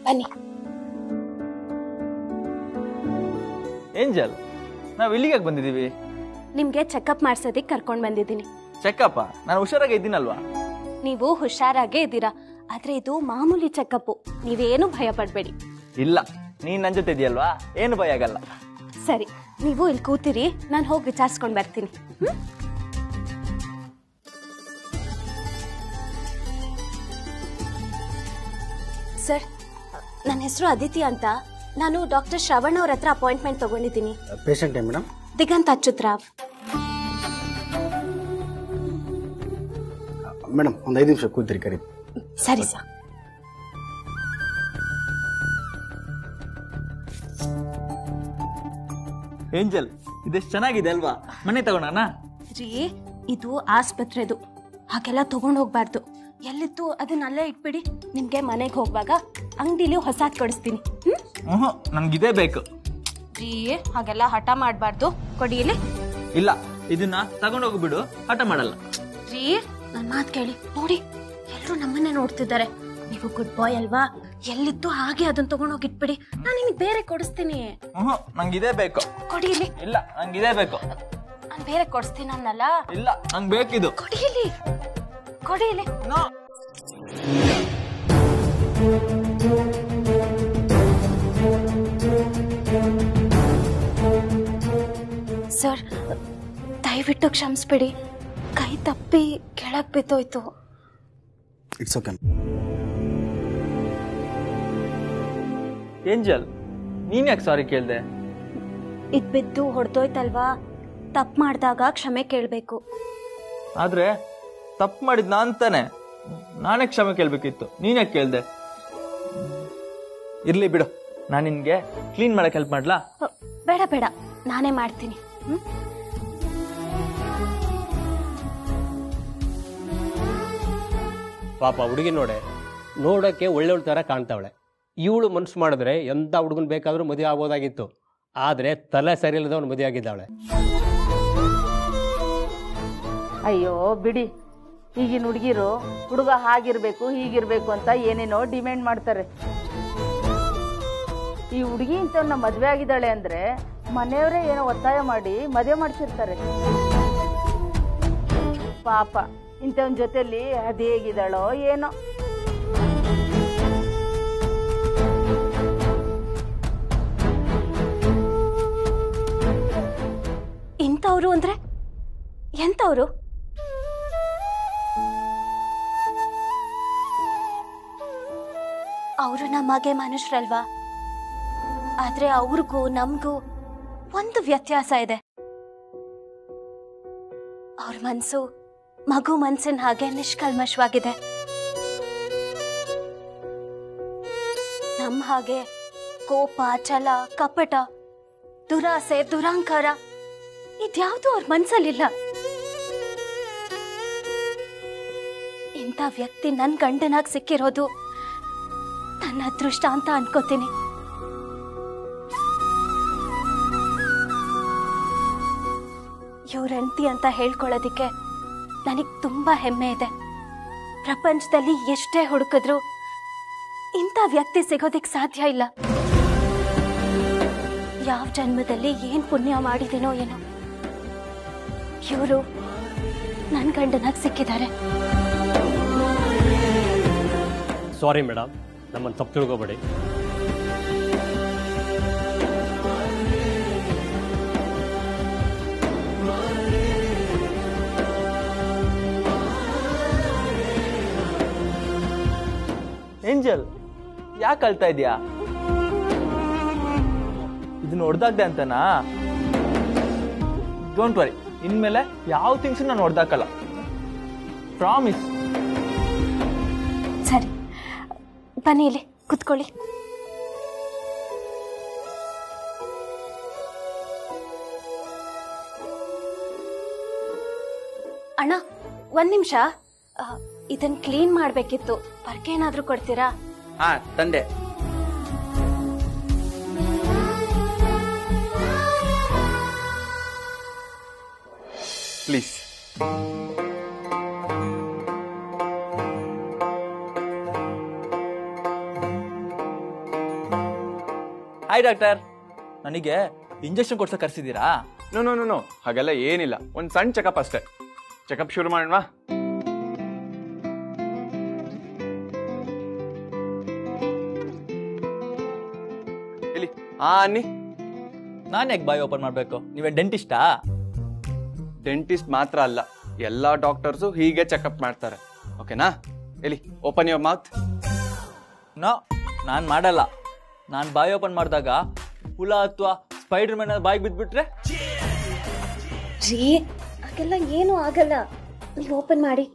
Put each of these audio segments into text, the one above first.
ಬನ್ನಿ ಏಂಜಲ್ ನಾವು ಇಲ್ಲಿಗೆ ಬಂದಿದ್ದೀವಿ ನಿಮ್ಗೆ ಚೆಕಪ್ ಮಾಡ್ಸೋದಿಕ್ ಕರ್ಕೊಂಡ್ ಬಂದಿದ್ದೀನಿ ಚೆಕ್ಕಪ್ಪ ನಾನು ಹುಷಾರಾಗಿ ಇದ್ದೀನಲ್ವಾ ನೀವು ಹುಷಾರಾಗೇ ಇದ್ದೀರಾ ಆದ್ರೆ ಇದು ಮಾಮೂಲಿ ಚೆಕಪ್ ನೀವೇನು ಭಯ ಪಡ್ಬೇಡಿ ಇಲ್ಲ ನೀನ್ ನನ್ನ ಜೊತೆ ಇದೆಯಲ್ವಾ ಏನು ಭಯ ಆಗಲ್ಲ ಸರಿ ನೀವು ಇಲ್ಲಿ ಕೂತಿರಿ ನಾನು ಹೋಗಿ ವಿಚಾರಿಸ್ಕೊಂಡ್ ಬರ್ತೀನಿ ಹ್ಮ್? ಸರ್ ನನ್ನ ಹೆಸರು ಅದಿತಿ ಅಂತ ನಾನು ಡಾಕ್ಟರ್ ಶ್ರವಣ್ ಅವ್ರ ಹತ್ರ ಅಪಾಯಿಂಟ್ಮೆಂಟ್ ತಗೊಂಡಿದ್ದೀನಿ ಪೇಷಂಟೇ ಮೇಡಮ್ ದಿಗಂತ್ ಅಚ್ಯುತ್ ರಾವ್ ಮೇಡಮ್ ಒಂದು ಐದು ನಿಮಿಷ ಕೂತಿರಿ ಕರಿ ಸರಿ ಸರ್ ಏಂಜಲ್ ಇದೆಷ್ಟು ಚೆನ್ನಾಗಿದೆ ಅಲ್ವಾ ಮನೆ ತಗೋಣ ರೀ ಇದು ಆಸ್ಪತ್ರೆದು ಹಾಗೆಲ್ಲ ತಗೊಂಡ್ ಹೋಗ್ಬಾರ್ದು ಎಲ್ಲಿತ್ತು ಅದನ್ನ ಅಲ್ಲೇ ಇಟ್ಬಿಡಿ ನಿಮ್ಗೆ ಮನೆಗೆ ಹೋಗುವಾಗ ಅಂಗಡಿಲಿ ಹೊಸಾದ್ ಕೊಡಿಸ್ತೀನಿ ಹ್ಮ್ ಹ್ಞೂ ನನ್ಗಿದೇ ಬೇಕು ರೀ ಹಾಗೆಲ್ಲ ಹಠ ಮಾಡಬಾರ್ದು ಕೊಡಿ ಇಲ್ಲಿ ಇಲ್ಲ ಇದನ್ನ ತಗೊಂಡೋಗಿ ಬಿಡು ಹಠ ಮಾಡಲ್ಲ ರೀ ನನ್ ಮಾತ್ ಕೇಳಿ ನೋಡಿ ಎಲ್ರು ನಮ್ಮನ್ನೇ ನೋಡ್ತಿದ್ದಾರೆ ನೀವು ಗುಡ್ ಬಾಯ್ ಅಲ್ವಾ ಎಲ್ಲಿತ್ತು ಹಾಗೆ ಅದನ್ನ ತಗೊಂಡೋಗಿ ಇಟ್ಬಿಡಿ ನಾನು ನಿಮಗೆ ಬೇರೆ ಕೊಡಿಸ್ತೀನಿ ಹ್ಞೂ ನಂಗಿದೇ ಬೇಕು ಕೊಡಿ ಇಲ್ಲಿ ಇಲ್ಲ ನಂಗಿದೇ ಬೇಕು ನಾನು ಬೇರೆ ಕೊಡಿಸ್ತೀನಿ ಅನ್ನಲ್ಲ ಇಲ್ಲ ನಂಗೆ ಬೇಕಿದು ಕೊಡಿ ಇಲ್ಲಿ ಕೊಡಿ ಇಲ್ಲಿ ನೋ ಸರ್ ದಯವಿಟ್ಟು ಕ್ಷಮಿಸ್ಬಿಡಿ ಕೈ ತಪ್ಪಿ ಕೆಳಗ್ ಬಿದ್ದೋಯ್ತು ಇಟ್ಸ್ ಓಕೆ ಏಂಜಲ್ ನೀನ್ ಯಾಕೆ ಸಾರಿ ಕೇಳ್ದೆ ಇದ್ ಬಿದ್ದು ಹೊಡೆದೋಯ್ತಲ್ವಾ ತಪ್ಪು ಮಾಡಿದಾಗ ಕ್ಷಮೆ ಕೇಳಬೇಕು ಆದ್ರೆ ತಪ್ಪು ಮಾಡಿದ್ ನಾನ್ ತಾನೆ ನಾನೇ ಕ್ಷಮೆ ಕೇಳ್ಬೇಕಿತ್ತು ನೀನ್ ಯಾಕೆ ಕೇಳ್ದೆ ಇರ್ಲಿ ಬಿಡು ನಾನು ನಿನ್ಗೆ ಕ್ಲೀನ್ ಮಾಡಕ್ ಹೆಲ್ಪ್ ಮಾಡ್ಲಾ ಬೇಡ ಬೇಡ ನಾನೇ ಮಾಡ್ತೀನಿ ಹ್ಮ್ ಪಾಪ ಹುಡುಗಿ ನೋಡೆ ನೋಡೋಕ್ಕೆ ಒಳ್ಳೆಯವಳ ಥರ ಕಾಣ್ತಾವಳೆ ಇವಳು ಮನ್ಸು ಮಾಡಿದ್ರೆ ಎಂಥ ಹುಡುಗನ್ ಬೇಕಾದರೂ ಮದುವೆ ಆಗ್ಬೋದಾಗಿತ್ತು ಆದರೆ ತಲೆ ಸರಿ ಇಲ್ಲದವನು ಮದುವೆ ಆಗಿದ್ದಾವಳೆ ಅಯ್ಯೋ ಬಿಡಿ ಈಗಿನ ಹುಡುಗಿರು ಹುಡುಗ ಹಾಗಿರ್ಬೇಕು ಹೀಗಿರ್ಬೇಕು ಅಂತ ಏನೇನೋ ಡಿಮ್ಯಾಂಡ್ ಮಾಡ್ತಾರೆ ಈ ಹುಡುಗಿ ಇಂಥವ್ನ ಮದುವೆ ಆಗಿದ್ದಾಳೆ ಅಂದ್ರೆ ಮನೆಯವರೇ ಏನೋ ಒತ್ತಾಯ ಮಾಡಿ ಮದುವೆ ಮಾಡ್ತಿರ್ತಾರೆ ಪಾಪ ಇಂಥವನ ಜೊತೆಲಿ ಅದು ಹೇಗಿದ್ದಾಳೋ ಏನೋ ಇಂಥವ್ರು ಅಂದ್ರೆ ಎಂಥವ್ರು ಅವರು ನಮಗೆ ಮನುಷ್ಯರಲ್ವಾ ಆದ್ರೆ ಅವ್ರಿಗೂ ನಮಗೂ ಒಂದು ವ್ಯತ್ಯಾಸ ಇದೆ ಅವ್ರ ಮನ್ಸು ಮಗು ಮನ್ಸಿನ ಹಾಗೆ ನಿಷ್ಕಲ್ಮಶವಾಗಿದೆ ನಮ್ಮ ಹಾಗೆ ಕೋಪ ಛಲ ಕಪಟ ದುರಾಸೆ ದುರಾಂಕಾರ ಇದ್ಯಾವುದು ಅವ್ರ ಮನ್ಸಲ್ಲಿಲ್ಲ ಇಂಥ ವ್ಯಕ್ತಿ ನನ್ ಗಂಡನಾಗ್ ಸಿಕ್ಕಿರೋದು ನನ್ನ ಅದೃಷ್ಟ ಅಂತ ಅನ್ಕೋತೀನಿ ಇವ್ರ ಹೆಂಡತಿ ಅಂತ ಹೇಳ್ಕೊಳ್ಳೋದಿಕ್ಕೆ ನನಗ್ ತುಂಬಾ ಹೆಮ್ಮೆ ಇದೆ ಪ್ರಪಂಚದಲ್ಲಿ ಎಷ್ಟೇ ಹುಡುಕಿದ್ರು ಇಂಥ ವ್ಯಕ್ತಿ ಸಿಗೋದಿಕ್ ಸಾಧ್ಯ ಇಲ್ಲ ಯಾವ ಜನ್ಮದಲ್ಲಿ ಏನ್ ಪುಣ್ಯ ಮಾಡಿದೀನೋ ಏನೋ ಇವರು ನನ್ ಗಂಡನಾಗ್ ಸಿಕ್ಕಿದ್ದಾರೆ ಸಾರಿ ಮೇಡಮ್ ನಮ್ಮನ್ನು ತಪ್ಪು ತಿಳ್ಕೊಬೇಡಿ ಏಂಜಲ್ ಯಾಕೆ ಅಳ್ತಾ ಇದೀಯಾ ಇದನ್ನ ಹೊಡೆದಾಗ್ದೆ ಅಂತನಾ ಡೋಂಟ್ ವರಿ ಇನ್ಮೇಲೆ ಯಾವ ಥಿಂಗ್ಸ್ ನಾನು ಹೊಡೆದಾಕಲ್ಲ ಪ್ರಾಮಿಸ್ ಸರಿ ಬನ್ನಿ ಇಲ್ಲಿ ಕುತ್ಕೊಳ್ಳಿ ಅಣ್ಣ ಒಂದ್ ನಿಮಿಷ ಇದನ್ ಕ್ಲೀನ್ ಮಾಡ್ಬೇಕಿತ್ತು ಪರ್ಕೆ ಏನಾದ್ರೂ ಕೊಡ್ತೀರಾ ಹಾ ತಂದೆ ಪ್ಲೀಸ್ ಹಾಯ್ ಡಾಕ್ಟರ್ ನನಗೆ ಇಂಜೆಕ್ಷನ್ ಕೊಡ್ಸಕ್ ಕರ್ಸಿದ್ದೀರಾ ನೋ ನೋ ನೋ ನೋ ಹಾಗೆಲ್ಲ ಏನಿಲ್ಲ ಒಂದು ಸಣ್ಣ ಚೆಕಪ್ ಅಷ್ಟೇ ಚೆಕಪ್ ಶುರು ಮಾಡೋಣ ಇಲ್ಲಿ ಆ ಅನ್ನಿ ನಾನು ಯಾಕೆ ಬಾಯಿ ಓಪನ್ ಮಾಡಬೇಕು ನೀವೇ ಡೆಂಟಿಸ್ಟಾ ಡೆಂಟಿಸ್ಟ್ ಮಾತ್ರ ಅಲ್ಲ ಎಲ್ಲಾ ಡಾಕ್ಟರ್ಸು ಹೀಗೆ ಚೆಕಪ್ ಮಾಡ್ತಾರೆ ಓಕೆನಾ ಎಲ್ಲಿ ಓಪನ್ ಯುವರ್ ಮೌತ್ ನೋ ನಾನು ಮಾಡಲ್ಲ ನಾನು ಬಾಯಿ ಓಪನ್ ಮಾಡಿದಾಗ ಹುಳ ಅಥವಾ ಸ್ಪೈಡರ್ ಮ್ಯಾನ್ ಬಾಯಿಗೆ ಬಿದ್ಬಿಟ್ರೆ ರೀ ಹಾಗೆಲ್ಲ ಏನೂ ಆಗಲ್ಲ ನೀವು ಓಪನ್ ಮಾಡಿ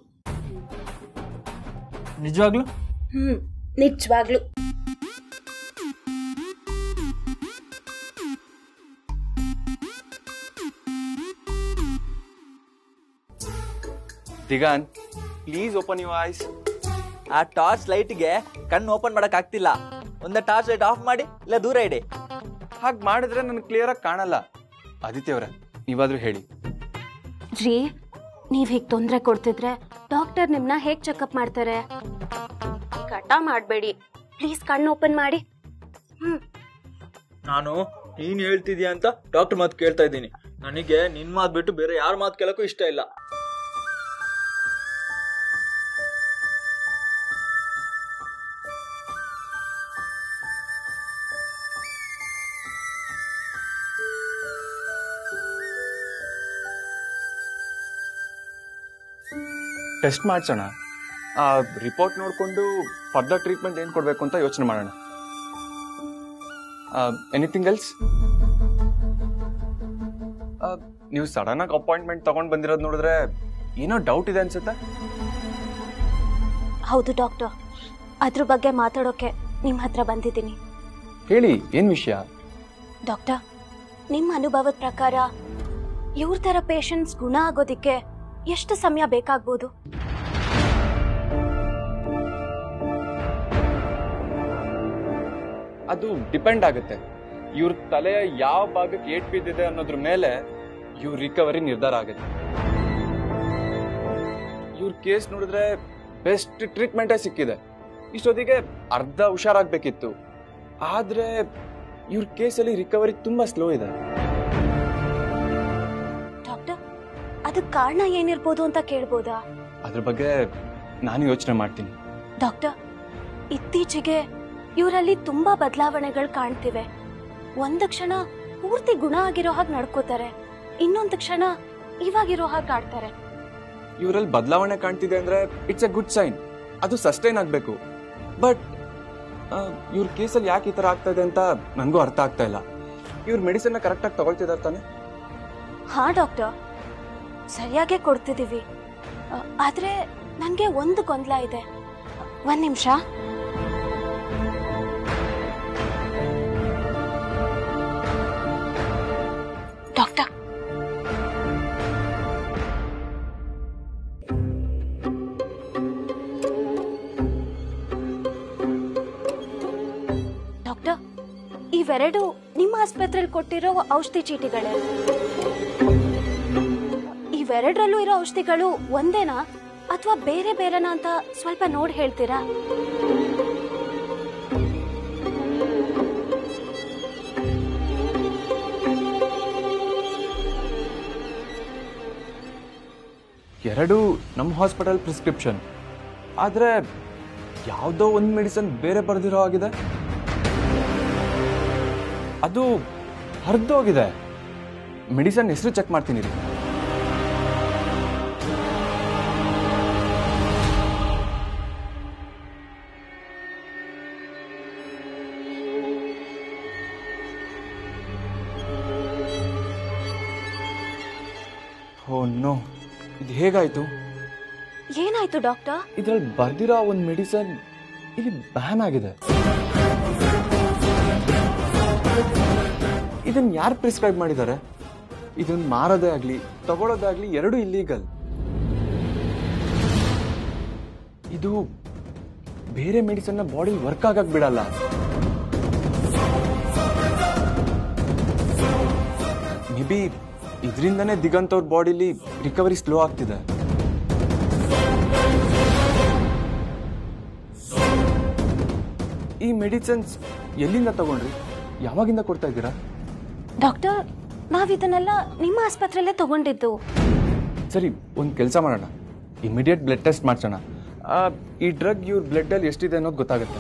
ನಿಜವಾಗ್ಲೂ ಹ್ಮ್ ನಿಜವಾಗ್ಲು Digan please open your eyes ಆ ಟಾರ್ಚ್ ಲೈಟ್ಗೆ ಕಣ್ಣು ಓಪನ್ ಮಾಡಕ್ ಆಗ್ತಿಲ್ಲ ಒಂದೇ ಟಾರ್ಚ್ ಲೈಟ್ ಆಫ್ ಮಾಡಿ ಇಲ್ಲ ದೂರ ಇಡಿ ಹಾಗೆ ಮಾಡಿದ್ರೆ ನನಗೆ ಕ್ಲಿಯರ್ ಆಗಿ ಕಾಣಲ್ಲ ಆದಿತ್ಯ ಅವರೇ ನೀವಾದ್ರೂ ಹೇಳಿ ರೀ ನೀವ್ ಹೀಗ್ ತೊಂದ್ರೆ ಕೊಡ್ತಿದ್ರೆ ಡಾಕ್ಟರ್ ನಿಮ್ನ ಹೇಗ್ ಚೆಕಪ್ ಮಾಡ್ತಾರೆ ಕಟ ಮಾಡ್ಬೇಡಿ ಪ್ಲೀಸ್ ಕಣ್ಣು ಓಪನ್ ಮಾಡಿ ಹ್ಮ್ ನಾನು ನೀನ್ ಹೇಳ್ತಿದ್ಯಾ ಅಂತ ಡಾಕ್ಟರ್ ಮಾತು ಕೇಳ್ತಾ ಇದ್ದೀನಿ ನನಗೆ ನಿನ್ ಮಾತು ಬಿಟ್ಟು ಬೇರೆ ಯಾರ ಮಾತು ಕೇಳಕ್ಕೂ ಇಷ್ಟ ಇಲ್ಲ ಟೆಸ್ಟ್ ಮಾಡ್ಸೋಣ ಆ ರಿಪೋರ್ಟ್ ನೋಡಿಕೊಂಡು ಫರ್ದರ್ ಟ್ರೀಟ್ಮೆಂಟ್ ಏನು ಕೊಡಬೇಕು ಅಂತ ಯೋಚನೆ ಮಾಡೋಣ ಎನಿಥಿಂಗ್ ಎಲ್ಸ್ ನೀವು ಸಡನ್ ಆಗಿ ಅಪಾಯಿಂಟ್ಮೆಂಟ್ ತಗೊಂಡ್ ಬಂದಿರೋದು ನೋಡಿದ್ರೆ ಏನೋ ಡೌಟ್ ಇದೆ ಅನ್ಸುತ್ತೆ ಹೌದು ಡಾಕ್ಟರ್ ಅದ್ರ ಬಗ್ಗೆ ಮಾತಾಡೋಕೆ ನಿಮ್ಮ ಹತ್ರ ಬಂದಿದ್ದೀನಿ ಹೇಳಿ ಏನ್ ವಿಷಯ ಡಾಕ್ಟರ್ ನಿಮ್ಮ ಅನುಭವದ ಪ್ರಕಾರ ಇವ್ರ ಥರ ಪೇಷಂಟ್ಸ್ ಗುಣ ಆಗೋದಿಕ್ಕೆ ಎಷ್ಟು ಸಮಯ ಬೇಕಾಗ್ಬೋದು ಅದು ಡಿಪೆಂಡ್ ಆಗುತ್ತೆ ಇವ್ರ ತಲೆಯ ಯಾವ ಭಾಗಕ್ಕೆ ಏಟ್ ಬಿದ್ದಿದೆ ಅನ್ನೋದ್ರ ಮೇಲೆ ಇವ್ರ ರಿಕವರಿ ನಿರ್ಧಾರ ಆಗುತ್ತೆ ಇವ್ರ ಕೇಸ್ ನೋಡಿದ್ರೆ ಬೆಸ್ಟ್ ಟ್ರೀಟ್ಮೆಂಟೇ ಸಿಕ್ಕಿದೆ ಇಷ್ಟೊತ್ತಿಗೆ ಅರ್ಧ ಹುಷಾರಾಗ್ಬೇಕಿತ್ತು ಆದ್ರೆ ಇವ್ರ ಕೇಸಲ್ಲಿ ರಿಕವರಿ ತುಂಬಾ ಸ್ಲೋ ಇದೆ ಡಾಕ್ಟರ್ ಅದಕ್ಕೆ ಕಾರಣ ಏನಿರ್ಬೋದು ಅಂತ ಕೇಳ್ಬೋದಾ ಅದ್ರ ಬಗ್ಗೆ ನಾನು ಯೋಚನೆ ಮಾಡ್ತೀನಿ ಡಾಕ್ಟರ್ ಇತ್ತೀಚೆಗೆ ಇವರಲ್ಲಿ ತುಂಬಾ ಬದಲಾವಣೆಗಳು ಕಾಣ್ತಿವೆ ಒಂದು ಕ್ಷಣ ಪೂರ್ತಿ ಗುಣ ಆಗಿರೋ ಹಾಗೆ ನಡ್ಕೋತಾರೆ ಇನ್ನೊಂದು ಕ್ಷಣ ಇವಾಗಿರೋ ಹಾಗೆ ಆಡ್ತಾರೆ ಇವರಲ್ಲಿ ಬದಲಾವಣೆ ಕಾಣ್ತಿದೆ ಅಂದ್ರೆ ಇಟ್ಸ್ ಎ ಗುಡ್ ಸೈನ್ ಅದು ಸಸ್ಟೈನ್ ಆಗ್ಬೇಕು ಬಟ್ ಇವ್ರ ಕೇಸಲ್ಲಿ ಯಾಕೆ ಈ ತರ ಆಗ್ತಾ ಇದೆ ಅಂತ ನನಗೂ ಅರ್ಥ ಆಗ್ತಾ ಇಲ್ಲ ಇವ್ರ ಮೆಡಿಸಿನ್ ಕರೆಕ್ಟಾಗಿ ತಗೊಳ್ತಿದಾರೆ ತಾನೆ ಹಾ ಡಾಕ್ಟರ್ ಸರಿಯಾಗೇ ಕೊಡ್ತಿದ್ದೀವಿ ಆ, ಆದ್ರೆ ನನಗೆ ಒಂದು ಗೊಂದಲ ಇದೆ ಒಂದ್ ನಿಮಿಷ ಡಾಕ್ಟರ್ ಡಾಕ್ಟರ್ ಇವೆರಡು ನಿಮ್ಮ ಆಸ್ಪತ್ರೆಯಲ್ಲಿ ಕೊಟ್ಟಿರೋ ಔಷಧಿ ಚೀಟಿಗಳೇ ಇವೆರಡರಲ್ಲೂ ಇರೋ ಔಷಧಿಗಳು ಒಂದೇನಾ ಅಥವಾ ಬೇರೆ ಬೇರೆನಾ ಅಂತ ಸ್ವಲ್ಪ ನೋಡಿ ಹೇಳ್ತೀರಾ ಎರಡು ನಮ್ಮ ಹಾಸ್ಪಿಟಲ್ ಪ್ರಿಸ್ಕ್ರಿಪ್ಷನ್ ಆದ್ರೆ ಯಾವುದೋ ಒಂದು ಮೆಡಿಸಿನ್ ಬೇರೆ ಬರೆದಿರೋ ಆಗಿದೆ ಅದು ಹರಿದೋಗಿದೆ ಮೆಡಿಸನ್ ಹೆಸರು ಚೆಕ್ ಮಾಡ್ತೀನಿ ರೀ ಓ ನೋ ಇದು ಹೇಗಾಯ್ತು ಏನಾಯ್ತು ಡಾಕ್ಟರ್ ಇದ್ರಲ್ಲಿ ಬರ್ದಿರೋ ಒಂದು ಮೆಡಿಸನ್ ಇಲ್ಲಿ ಬ್ಯಾನ್ ಆಗಿದೆ ಇದನ್ನ ಯಾರು ಪ್ರಿಸ್ಕ್ರೈಬ್ ಮಾಡಿದ್ದಾರೆ ಇದನ್ನ ಮಾರೋದೇ ಆಗ್ಲಿ ತಗೊಳ್ಳೋದಾಗ್ಲಿ ಎರಡು ಇಲ್ಲೀಗಲ್ ಇದು ಬೇರೆ ಮೆಡಿಸನ್ನ ಬಾಡಿ ವರ್ಕ್ ಆಗಕ್ ಬಿಡಲ್ಲ ಮೇ ಬಿ ಇದರಿಂದನೇ ದಿಗಂತ್ ಅವ್ರ ಬಾಡಿಲಿ ರಿಕವರಿ ಸ್ಲೋ ಆಗ್ತಿದೆ ಈ ಮೆಡಿಸಿನ್ಸ್ ಎಲ್ಲಿಂದ ತಗೊಂಡ್ರಿ ಯಾವಾಗಿಂದ ಕೊಡ್ತಾ ಇದ್ದೀರಾ ಡಾಕ್ಟರ್ ನಾವಿದನ್ನೆಲ್ಲ ನಿಮ್ಮ ಆಸ್ಪತ್ರೆಯಲ್ಲೇ ತಗೊಂಡಿದ್ದು ಸರಿ ಒಂದು ಕೆಲಸ ಮಾಡೋಣ ಇಮಿಡಿಯೇಟ್ ಬ್ಲಡ್ ಟೆಸ್ಟ್ ಮಾಡ್ಸೋಣ ಆ, ಈ ಡ್ರಗ್ ಇವ್ರ ಬ್ಲಡ್ಡಲ್ಲಿ ಎಷ್ಟಿದೆ ಅನ್ನೋದು ಗೊತ್ತಾಗುತ್ತೆ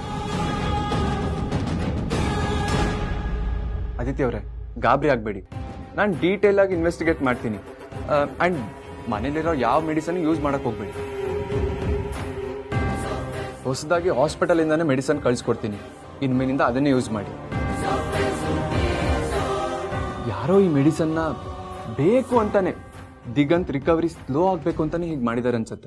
ಅದಿತಿ ಅವರೇ ಗಾಬರಿ ಆಗಬೇಡಿ ನಾನು ಡೀಟೇಲ್ ಆಗಿ ಇನ್ವೆಸ್ಟಿಗೇಟ್ ಮಾಡ್ತೀನಿ ಆ್ಯಂಡ್ ಮನೇಲಿರೋ ಯಾವ ಮೆಡಿಸನ್ ಯೂಸ್ ಮಾಡಕ್ಕೆ ಹೋಗ್ಬೇಡಿ ಹೊಸದಾಗಿ ಹಾಸ್ಪಿಟಲಿಂದಾನೇ ಮೆಡಿಸನ್ ಕಳಿಸ್ಕೊಡ್ತೀನಿ ಇನ್ಮೇಲಿಂದ ಅದನ್ನೇ ಯೂಸ್ ಮಾಡಿ ಯಾರೋ ಈ ಮೆಡಿಸನ್ನ ಬೇಕು ಅಂತಾನೆ ದಿಗಂತ್ ರಿಕವರಿ ಸ್ಲೋ ಆಗಬೇಕು ಅಂತಾನೆ ಹೀಗೆ ಮಾಡಿದ್ದಾರೆ ಅನ್ಸುತ್ತೆ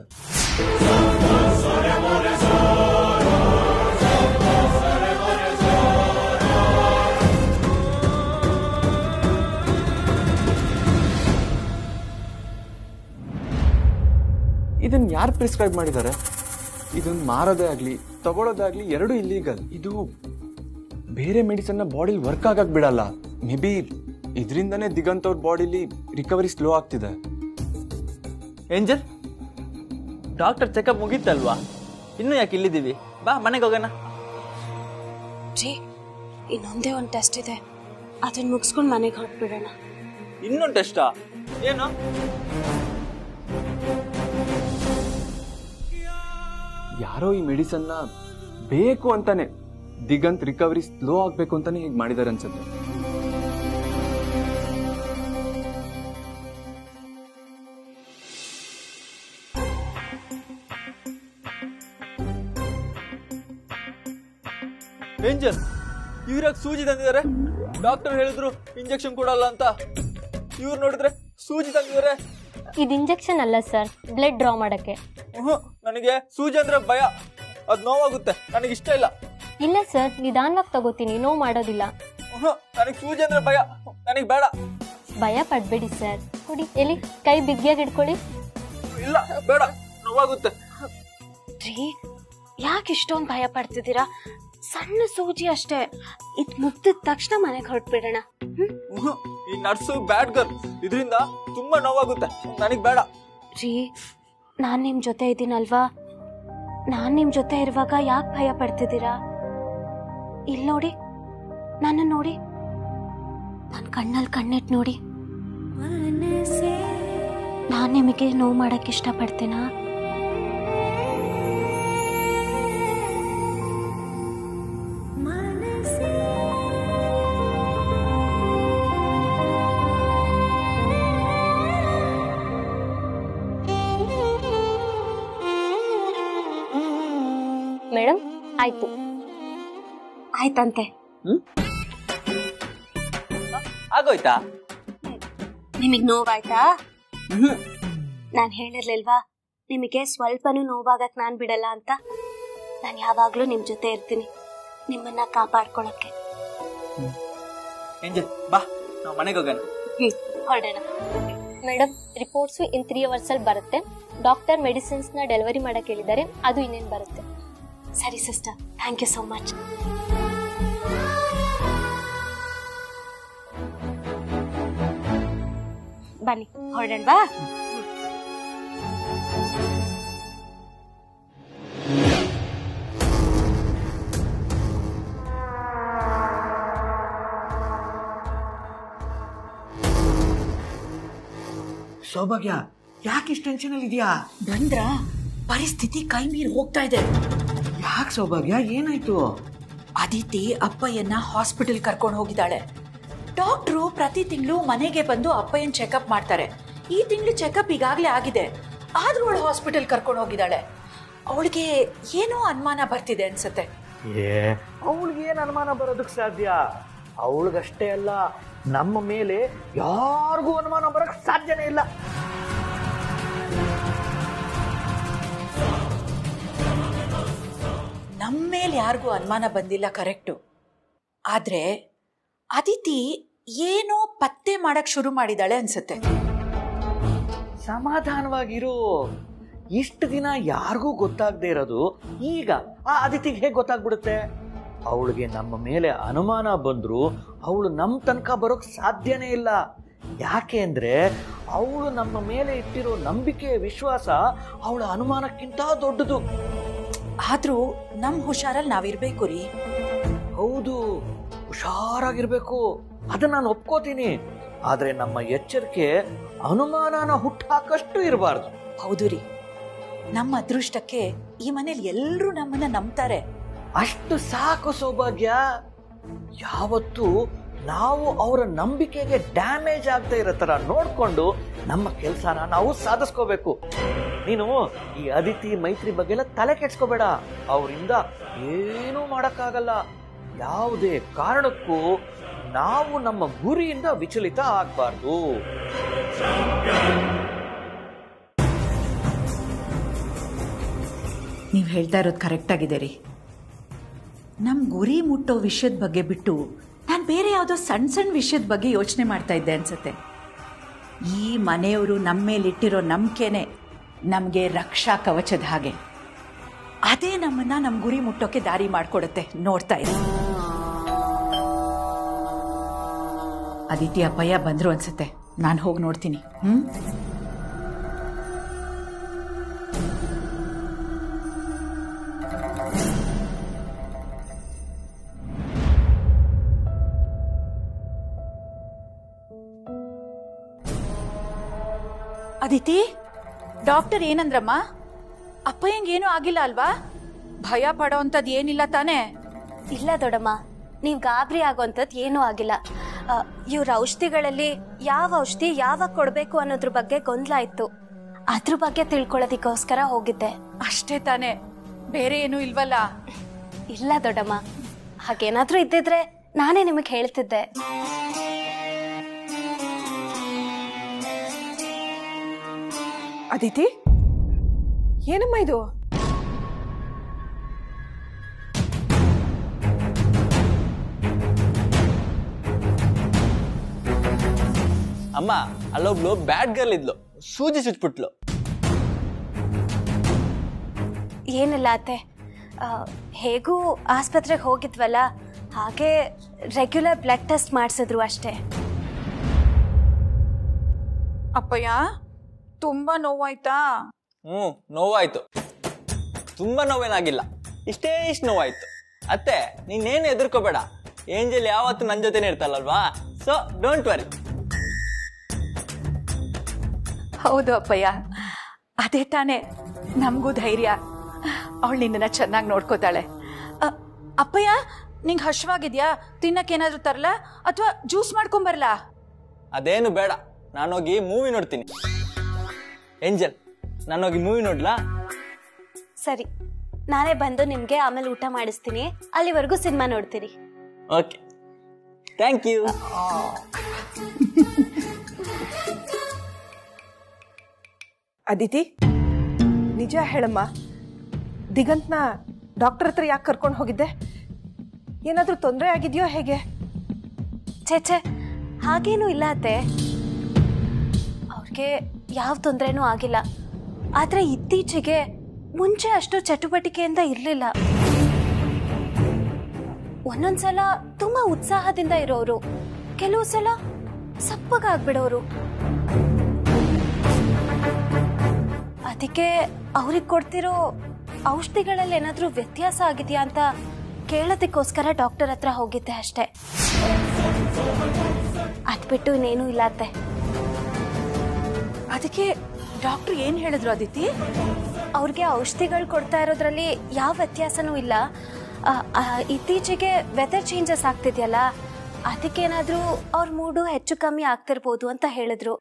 ಇದನ್ನ ಯಾರು ಪ್ರಿಸ್ಕ್ರೈಬ್ ಮಾಡಿದ್ದಾರೆ ಇದನ್ನ ಮಾರೋದೇ ಆಗಲಿ ತಗೊಳ್ಳೋದಾಗ್ಲಿ ಎರಡೂ ಇಲ್ಲೀಗಲ್ ಇದು ಬೇರೆ ಮೆಡಿಸನ್ನ ಬಾಡಿಲಿ ವರ್ಕ್ ಆಗಕ್ ಬಿಡಲ್ಲ ಮೇ ಬಿ ಇದರಿಂದನೇ ದಿಗಂತ್ ಅವ್ರ ಬಾಡಿಲಿ ರಿಕವರಿ ಸ್ಲೋ ಆಗ್ತಿದೆ ಏಂಜಲ್ ಡಾಕ್ಟರ್ ಚೆಕಪ್ ಮುಗೀತಲ್ವಾ ಇನ್ನೂ ಯಾಕೆ ಇಲ್ಲಿದ್ದೀವಿ ಬಾ ಮನೆಗೆ ಹೋಗೋಣ ಜಿ ಇನ್ನೊಂದೇ ಒಂದು ಟೆಸ್ಟ್ ಇದೆ ಅದನ್ನ ಮುಗಿಸ್ಕೊಂಡು ಮನೆಗೆ ಹೊರಟ್ಬಿಡೋಣ ಇನ್ನೊಂದು ಟೆಸ್ಟಾ ಏನು ಯಾರೋ ಈ ಮೆಡಿಸನ್ನ ಬೇಕು ಅಂತಾನೆ ದಿಗಂತ್ ರಿಕವರಿ ಸ್ಲೋ ಆಗ್ಬೇಕು ಅಂತಾನೆ ಹೀಗೆ ಮಾಡಿದ್ದಾರೆ ಅನ್ಸುತ್ತೆ ಏಂಜಲ್ ಇವ್ರಾಗ ಸೂಜಿ ತಂದಿದ್ದಾರೆ ಡಾಕ್ಟರ್ ಹೇಳಿದ್ರು ಇಂಜೆಕ್ಷನ್ ಕೊಡಲ್ಲ ಅಂತ ಇವ್ರು ನೋಡಿದ್ರೆ ಸೂಜಿ ತಂದಿದ್ದಾರೆ ಇದು ಇಂಜೆಕ್ಷನ್ ಅಲ್ಲ ಸರ್ ಬ್ಲಡ್ ಡ್ರಾ ಮಾಡಕ್ಕೆ ಹ್ಞೂ ನನಗೆ ಸೂಜಿ ಅಂದ್ರೆ ಭಯ ಅದು ನೋವಾಗುತ್ತೆ ನನಗೆ ಇಷ್ಟ ಇಲ್ಲ ಇಲ್ಲ ಸರ್ ನಿಧಾನವಾಗಿ ತಗೋತೀನಿ ನೋವು ಮಾಡೋದಿಲ್ಲ ಹ್ಞೂ ನನಗೆ ಸೂಜಿ ಅಂದ್ರೆ ಭಯ ನನಗೆ ಬೇಡ ಭಯ ಪಡ್ಬೇಡಿ ಸರ್ ಕೊಡಿ ಎಲ್ಲಿ ಕೈ ಬಿಗಿಯಾಗಿ ಇಟ್ಕೊಳ್ಳಿ ಇಲ್ಲ ಬೇಡ ನೋವಾಗುತ್ತೆ ರೀ ಯಾಕೆ ಇಷ್ಟೊಂದು ಭಯ ಪಡ್ತಿದ್ದೀರಾ ಸಣ್ಣ ಸೂಜಿ ಅಷ್ಟೇ ಇದ್ ಮುಗ್ದಿದ ತಕ್ಷಣ ಮನೆಗೆ ಹೊರಟ್ಬಿಡೋಣ ಹ್ಮ್ ಹ್ಞೂ ಈ ನರ್ಸು ಬ್ಯಾಡ್ ಗರ್ಲ್ ಇದರಿಂದ ತುಂಬಾ ನೋವಾಗುತ್ತೆ ನನಗೆ ಬೇಡ ರೀ ನಾನ್ ನಿಮ್ ಜೊತೆ ಇದ್ದೀನಲ್ವಾ ನಾನ್ ನಿಮ್ ಜೊತೆ ಇರುವಾಗ ಯಾಕೆ ಭಯ ಪಡ್ತಿದ್ದೀರಾ ಇಲ್ ನೋಡಿ ನನ್ನ ನೋಡಿ ನನ್ ಕಣ್ಣಲ್ಲಿ ಕಣ್ಣಿಟ್ ನೋಡಿ ನಾನ್ ನಿಮಗೆ ನೋವು ಮಾಡಕ್ ಇಷ್ಟಪಡ್ತೀನಾ ಮೇಡಮ್ ಆಯ್ತು ಆಯ್ತಂತೆ ಆಗೋಯ್ತಾ ನಿಮಗ್ ನೋವಾಯ್ತಾ ನಾನ್ ಹೇಳಿರ್ಲಿಲ್ವಾ ನಿಮಗೆ ಸ್ವಲ್ಪನೂ ನೋವಾಗಕ್ ನಾನ್ ಬಿಡಲ್ಲ ಅಂತ ನಾನ್ ಯಾವಾಗ್ಲೂ ನಿಮ್ ಜೊತೆ ಇರ್ತೀನಿ ನಿಮ್ಮನ್ನ ಕಾಪಾಡ್ಕೊಳಕ್ಕೆ ಏಂಜಲ್ ಬಾ ನಾವು ಮನೆಗೆ ಹೋಗೋಣ ಹ್ಮ್ ಹೊರಡೋಣ ಮೇಡಮ್ ರಿಪೋರ್ಟ್ಸು ಇನ್ ತ್ರೀ ಅವರ್ಸಲ್ಲಿ ಬರುತ್ತೆ ಡಾಕ್ಟರ್ ಮೆಡಿಸಿನ್ಸ್ನ ಡೆಲಿವರಿ ಮಾಡಕ್ಕೆ ಹೇಳಿದ್ದಾರೆ ಅದು ಇನ್ನೇನು ಬರುತ್ತೆ ಸರಿ sister thank you so much ಬನ್ನಿ ಹೊರಡೋಣವಾ ಸೌಭಾಗ್ಯ ಯಾಕೆ ಇಷ್ಟು ಟೆನ್ಷನ್ ಅಲ್ಲಿ ಇದೆಯಾ ಬಂದ್ರ ಪರಿಸ್ಥಿತಿ ಕೈ ಮೀರಿ ಹೋಗ್ತಾ ಇದೆ ಯಾಕೆ ಸೌಭಾಗ್ಯ ಏನಾಯ್ತು ಅದಿತಿ ಅಪ್ಪಯ್ಯನ ಹಾಸ್ಪಿಟಲ್ ಕರ್ಕೊಂಡು ಹೋಗಿದ್ದಾಳೆ ಡಾಕ್ಟ್ರು ಪ್ರತಿ ತಿಂಗಳು ಮನೆಗೆ ಬಂದು ಅಪ್ಪಯ್ಯನ್ ಚೆಕಪ್ ಮಾಡ್ತಾರೆ ಈ ತಿಂಗಳು ಚೆಕಪ್ ಈಗಾಗಲೇ ಆಗಿದೆ ಆದ್ರೂ ಅವಳು ಹಾಸ್ಪಿಟಲ್ ಕರ್ಕೊಂಡು ಹೋಗಿದ್ದಾಳೆ ಅವಳಿಗೆ ಏನೋ ಅನುಮಾನ ಬರ್ತಿದೆ ಅನ್ಸತ್ತೆ ಏ ಅವಳಿಗೆ ಏನು ಅನುಮಾನ ಬರೋದಕ್ಕೆ ಸಾಧ್ಯ ಅವಳಿಗಷ್ಟೇ ಅಲ್ಲ ನಮ್ಮ ಮೇಲೆ ಯಾರಿಗೂ ಅನುಮಾನ ಬರೋಕ್ಕೆ ಸಾಧ್ಯನೇ ಇಲ್ಲ ನಮ್ಮ ಮೇಲೆ ಯಾರಿಗೂ ಅನುಮಾನ ಬಂದಿಲ್ಲ ಕರೆಕ್ಟು ಆದ್ರೆ ಅದಿತಿ ಏನೋ ಪತ್ತೆ ಮಾಡಕ್ ಶುರು ಮಾಡಿದಾಳೆ ಅನ್ಸತ್ತೆ ಸಮಾಧಾನವಾಗಿರು ಇಷ್ಟು ದಿನ ಯಾರಿಗೂ ಗೊತ್ತಾಗದೆ ಇರೋದು ಈಗ ಆ ಅದಿತಿಗೆ ಹೇಗೆ ಗೊತ್ತಾಗ್ಬಿಡುತ್ತೆ ಅವಳಿಗೆ ನಮ್ಮ ಮೇಲೆ ಅನುಮಾನ ಬಂದ್ರು ಅವಳು ನಮ್ಮ ತನಕ ಬರೋಕ್ ಸಾಧ್ಯನೇ ಇಲ್ಲ ಯಾಕೆ ಅಂದ್ರೆ ಅವಳು ನಮ್ಮ ಮೇಲೆ ಇಟ್ಟಿರೋ ನಂಬಿಕೆ ವಿಶ್ವಾಸ ಅವಳ ಅನುಮಾನಕ್ಕಿಂತ ದೊಡ್ಡದು ಆದ್ರೂ ನಮ್ ಹುಷಾರಲ್ಲಿ ನಾವಿರ್ಬೇಕು ರೀ ಹೌದು ಹುಷಾರಾಗಿರ್ಬೇಕು ಅದನ್ನ ನಾನು ಒಪ್ಕೋತೀನಿ ಆದ್ರೆ ನಮ್ಮ ಎಚ್ಚರಿಕೆ ಅನುಮಾನನ ಹುಟ್ಟಾಕಷ್ಟು ಇರಬಾರ್ದು ಹೌದು ರೀ ನಮ್ಮ ಅದೃಷ್ಟಕ್ಕೆ ಈ ಮನೇಲಿ ಎಲ್ಲರೂ ನಮ್ಮನ್ನ ನಂಬ್ತಾರೆ ಅಷ್ಟು ಸಾಕು ಸೌಭಾಗ್ಯ ಯಾವತ್ತು ನಾವು ಅವರ ನಂಬಿಕೆಗೆ ಡ್ಯಾಮೇಜ್ ಆಗ್ತಾ ಇರೋ ತರ ನೋಡ್ಕೊಂಡು ನಮ್ಮ ಕೆಲಸನ ನಾವು ಸಾಧಿಸ್ಕೋಬೇಕು ನೀನು ಈ ಅದಿತಿ ಮೈತ್ರಿ ಬಗ್ಗೆ ಎಲ್ಲ ತಲೆ ಕೆಡ್ಸ್ಕೋಬೇಡ ಅವರಿಂದ ಏನೂ ಮಾಡಕ್ಕಾಗಲ್ಲ ಯಾವುದೇ ಕಾರಣಕ್ಕೂ ನಾವು ನಮ್ಮ ಗುರಿಯಿಂದ ವಿಚಲಿತ ಆಗ್ಬಾರ್ದು ನೀವು ಹೇಳ್ತಾ ಇರೋದು ಕರೆಕ್ಟ್ ಆಗಿದೆ ರೀ ನಮ್ಮ ಗುರಿ ಮುಟ್ಟೋ ವಿಷಯದ ಬಗ್ಗೆ ಬಿಟ್ಟು ನಾನು ಬೇರೆ ಯಾವುದೋ ಸಣ್ಣ ಸಣ್ಣ ವಿಷಯದ ಬಗ್ಗೆ ಯೋಚನೆ ಮಾಡ್ತಾ ಇದ್ದೆ ಅನ್ಸುತ್ತೆ ಈ ಮನೆಯವರು ನಮ್ಮ ಮೇಲಿಟ್ಟಿರೋ ನಂಬಿಕೆನೆ ನಮಗೆ ರಕ್ಷಾ ಕವಚದ ಹಾಗೆ ಅದೇ ನಮ್ಮನ್ನ ನಮ್ಮ ಗುರಿ ಮುಟ್ಟೋಕೆ ದಾರಿ ಮಾಡಿಕೊಡುತ್ತೆ ನೋಡ್ತಾ ಇರಿ ಅದಿತಿ ಅಪ್ಪಯ್ಯ ಬಂದ್ರು ಅನ್ಸುತ್ತೆ ನಾನು ಹೋಗಿ ನೋಡ್ತೀನಿ ಹ್ಮ್ ಅದಿತಿ ಡಾಕ್ಟರ್ ಏನಂದ್ರಮ್ಮ ಅಪ್ಪಯ್ಯಂಗೇನು ಆಗಿಲ್ಲ ಅಲ್ವಾ ಭಯ ಪಡೋ ಅಂಥದ್ದು ಏನಿಲ್ಲ ತಾನೇ ಇಲ್ಲ ದೊಡಮ್ಮ ನೀವು ಗಾಬರಿ ಆಗೋಂಥದ್ದು ಏನೂ ಆಗಿಲ್ಲ ಇವ್ರ ಔಷಧಿಗಳಲ್ಲಿ ಯಾವ ಔಷಧಿ ಯಾವಾಗ ಕೊಡಬೇಕು ಅನ್ನೋದ್ರ ಬಗ್ಗೆ ಗೊಂದಲ ಇತ್ತು ಅದ್ರ ಬಗ್ಗೆ ತಿಳ್ಕೊಳ್ಳೋದಕ್ಕೋಸ್ಕರ ಹೋಗಿದ್ದೆ ಅಷ್ಟೇ ತಾನೇ ಬೇರೆ ಏನೂ ಇಲ್ವಲ್ಲ ಇಲ್ಲ ದೊಡ್ಡಮ್ಮ ಹಾಗೇನಾದ್ರೂ ಇದ್ದಿದ್ರೆ ನಾನೇ ನಿಮಗೆ ಹೇಳ್ತಿದ್ದೆ ಅದಿತಿ ಏನಮ್ಮ ಇದು ಅಮ್ಮ ಅಲ್ಲೊಬ್ಳು ಬ್ಯಾಡ್ ಗರ್ಲ್ ಇದ್ಲು ಸೂಜಿ ಚುಚ್ಬಿಟ್ಲು ಏನಿಲ್ಲ ಅತ್ತೆ ಆ, ಹೇಗೂ ಆಸ್ಪತ್ರೆಗೆ ಹೋಗಿದ್ವಲ್ಲ ಹಾಗೆ ರೆಗ್ಯುಲರ್ ಬ್ಲಡ್ ಟೆಸ್ಟ್ ಮಾಡಿಸಿದ್ರು ಅಷ್ಟೇ ಅಪ್ಪಯ್ಯ ತುಂಬಾ ನೋವಾಯ್ತಾ ಹ್ಞೂ ನೋವಾಯ್ತು ತುಂಬಾ ನೋವೇನಾಗಿಲ್ಲ ಇಷ್ಟೇ ಇಷ್ಟು ನೋವಾಯ್ತು ಅತ್ತೆ ನೀನೇನು ಹೆದರ್ಕೋಬೇಡ ಏಂಜಲ್ ಯಾವತ್ತು ನನ್ನ ಜೊತೆನೇ ಇರ್ತಾಳಲ್ವಾ ಸೊ ಡೋಂಟ್ ವರಿ ಹೌದು ಅಪ್ಪಯ್ಯ ಅದೇ ತಾನೇ ನಮಗೂ ಧೈರ್ಯ ಅವಳು ನಿನ್ನನ್ನ ಚೆನ್ನಾಗಿ ನೋಡ್ಕೋತಾಳೆ ಅ, ಅಪ್ಪಯ್ಯ ನಿಂಗೆ ಹಶ್ವಾಗಿದ್ಯಾ ತಿನ್ನಕ್ಕೇನಾದ್ರೂ ತರಲಾ ಅಥವಾ ಜ್ಯೂಸ್ ಮಾಡ್ಕೊಂಬರ್ಲಾ ಅದೇನು ಬೇಡ ನಾನೋಗಿ ಮೂವಿ ನೋಡ್ತೀನಿ ಏಂಜಲ್ ನಾನೋಗಿ ಮೂವಿ ನೋಡ್ಲಾ ಸರಿ ನಾನೇ ಬಂದು ನಿಮಗೆ ಆಮೇಲೆ ಊಟ ಮಾಡಿಸ್ತೀನಿ ಅಲ್ಲಿವರೆಗೂ ಸಿನಿಮಾ ನೋಡ್ತೀರಿ ಓಕೆ ಥ್ಯಾಂಕ್ ಯು ಅದಿತಿ ನಿಜ ಹೇಳಮ್ಮ ದಿಗಂತ್ನ ಡಾಕ್ಟರ್ ಹತ್ರ ಯಾಕೆ ಕರ್ಕೊಂಡು ಹೋಗಿದ್ದೆ ಏನಾದರೂ ತೊಂದರೆ ಆಗಿದೆಯೋ ಹೇಗೆ ಛೇ ಛೇ ಹಾಗೇನೂ ಇಲ್ಲ ಅತ್ತೆ ಅವ್ರಿಗೆ ಯಾವ ತೊಂದರೆನೂ ಆಗಿಲ್ಲ ಆದರೆ ಇತ್ತೀಚೆಗೆ ಮುಂಚೆ ಅಷ್ಟು ಚಟುವಟಿಕೆಯಿಂದ ಇರಲಿಲ್ಲ ಒಂದೊಂದ್ಸಲ ತುಂಬಾ ಉತ್ಸಾಹದಿಂದ ಇರೋರು ಕೆಲವು ಸಲ ಸಪ್ಪಗಾಗ್ಬಿಡೋರು ಅದಕ್ಕೆ ಅವ್ರಿಗೆ ಕೊಡ್ತಿರೋ ಔಷಧಿಗಳಲ್ಲಿ ಏನಾದರೂ ವ್ಯತ್ಯಾಸ ಆಗಿದೆಯಾ ಅಂತ ಕೇಳೋದಕ್ಕೋಸ್ಕರ ಡಾಕ್ಟರ್ ಹತ್ರ ಹೋಗಿದ್ದೆ ಅಷ್ಟೇ ಅದ್ ಬಿಟ್ಟು ಇನ್ನೇನೂ ಇಲ್ಲ ಅತ್ತೆ ಅದಕ್ಕೆ ಡಾಕ್ಟರ್ ಏನ್ ಹೇಳಿದ್ರು ಅದಿತಿ ಅವ್ರಿಗೆ ಔಷಧಿಗಳು ಕೊಡ್ತಾ ಇರೋದ್ರಲ್ಲಿ ಯಾವ ವ್ಯತ್ಯಾಸನೂ ಇಲ್ಲ ಆ, ಆ, ಇತ್ತೀಚೆಗೆ ವೆದರ್ ಚೇಂಜಸ್ ಆಗ್ತಿದೆಯಲ್ಲ ಅದಕ್ಕೇನಾದ್ರೂ ಅವ್ರ ಮೂಡು ಹೆಚ್ಚು ಕಮ್ಮಿ ಆಗ್ತಿರ್ಬೋದು ಅಂತ ಹೇಳಿದ್ರು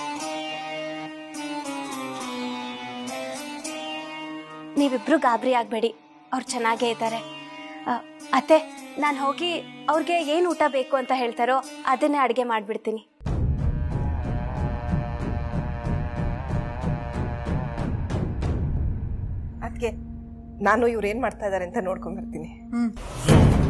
ನೀವಿಬ್ರು ಗಾಬರಿ ಆಗಬೇಡಿ ಅವ್ರು ಚೆನ್ನಾಗೇ ಇದ್ದಾರೆ ಆ, ಅತ್ತೆ ನಾನು ಹೋಗಿ ಅವ್ರಿಗೆ ಏನು ಊಟ ಬೇಕು ಅಂತ ಹೇಳ್ತಾರೋ ಅದನ್ನೇ ಅಡುಗೆ ಮಾಡಿಬಿಡ್ತೀನಿ ಅದಕ್ಕೆ ನಾನು ಇವ್ರು ಏನು ಮಾಡ್ತಾ ಇದ್ದಾರೆ ಅಂತ ನೋಡ್ಕೊಂಡ್ ಬರ್ತೀನಿ ಹ್ಮ್